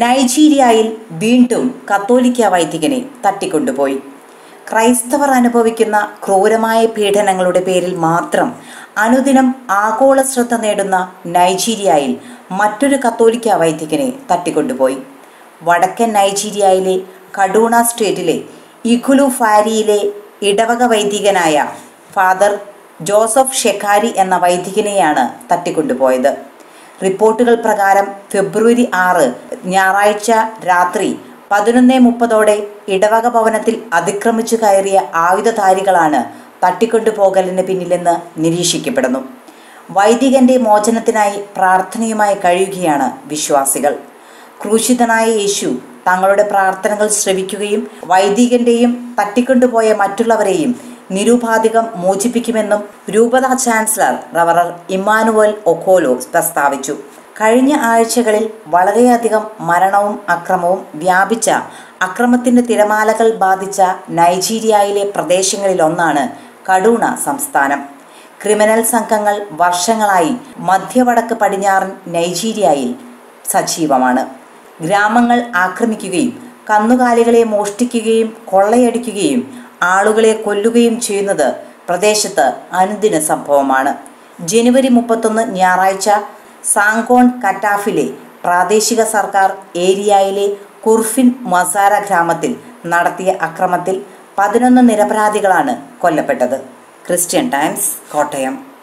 നൈജീരിയയിൽ വീണ്ടും കത്തോലിക്ക വൈദികനെ തട്ടിക്കൊണ്ടുപോയി ക്രൈസ്തവർ അനുഭവിക്കുന്ന ക്രൂരമായ പീഡനങ്ങളുടെ പേരിൽ മാത്രം അനുദിനം ആഗോള ശ്രദ്ധ നേടുന്ന നൈജീരിയയിൽ മറ്റൊരു കത്തോലിക്ക വൈദികനെ തട്ടിക്കൊണ്ടുപോയി വടക്കൻ നൈജീരിയയിലെ കഡൂണ സ്റ്റേറ്റിലെ ഇഖുലു ഫാരിയിലെ ഇടവക വൈദികനായ ഫാദർ ജോസഫ് ഷെക്കാരി എന്ന വൈദികനെയാണ് തട്ടിക്കൊണ്ടുപോയത് റിപ്പോർട്ടുകൾ പ്രകാരം ഫെബ്രുവരി ആറ് ഞായറാഴ്ച രാത്രി പതിനൊന്ന് മുപ്പതോടെ ഇടവക ഭവനത്തിൽ അതിക്രമിച്ചു കയറിയ ആയുധധാരികളാണ് തട്ടിക്കൊണ്ടുപോകലിന് പിന്നിലെന്ന് നിരീക്ഷിക്കപ്പെടുന്നു വൈദികന്റെ മോചനത്തിനായി പ്രാർത്ഥനയുമായി കഴിയുകയാണ് വിശ്വാസികൾ ക്രൂശിതനായ യേശു തങ്ങളുടെ പ്രാർത്ഥനകൾ ശ്രവിക്കുകയും വൈദികന്റെയും തട്ടിക്കൊണ്ടുപോയ മറ്റുള്ളവരെയും നിരുപാധികം മോചിപ്പിക്കുമെന്നും രൂപത ചാൻസലർ റവറർ ഇമ്മാനുവൽ ഒക്കോലോ പ്രസ്താവിച്ചു കഴിഞ്ഞ ആഴ്ചകളിൽ വളരെയധികം മരണവും അക്രമവും വ്യാപിച്ച അക്രമത്തിന്റെ തിരമാലകൾ ബാധിച്ച നൈജീരിയയിലെ പ്രദേശങ്ങളിലൊന്നാണ് കഡൂണ സംസ്ഥാനം ക്രിമിനൽ സംഘങ്ങൾ വർഷങ്ങളായി മധ്യവടക്ക് പടിഞ്ഞാറൻ നൈജീരിയയിൽ സജീവമാണ് ഗ്രാമങ്ങൾ ആക്രമിക്കുകയും കന്നുകാലികളെ മോഷ്ടിക്കുകയും കൊള്ളയടിക്കുകയും ആളുകളെ കൊല്ലുകയും ചെയ്യുന്നത് പ്രദേശത്ത് അനുദിന സംഭവമാണ് ജനുവരി മുപ്പത്തൊന്ന് ഞായറാഴ്ച സാങ്കോൺ കറ്റാഫിലെ പ്രാദേശിക സർക്കാർ ഏരിയയിലെ കുർഫിൻ മസാര ഗ്രാമത്തിൽ നടത്തിയ അക്രമത്തിൽ പതിനൊന്ന് നിരപരാധികളാണ് കൊല്ലപ്പെട്ടത് ക്രിസ്ത്യൻ ടൈംസ് കോട്ടയം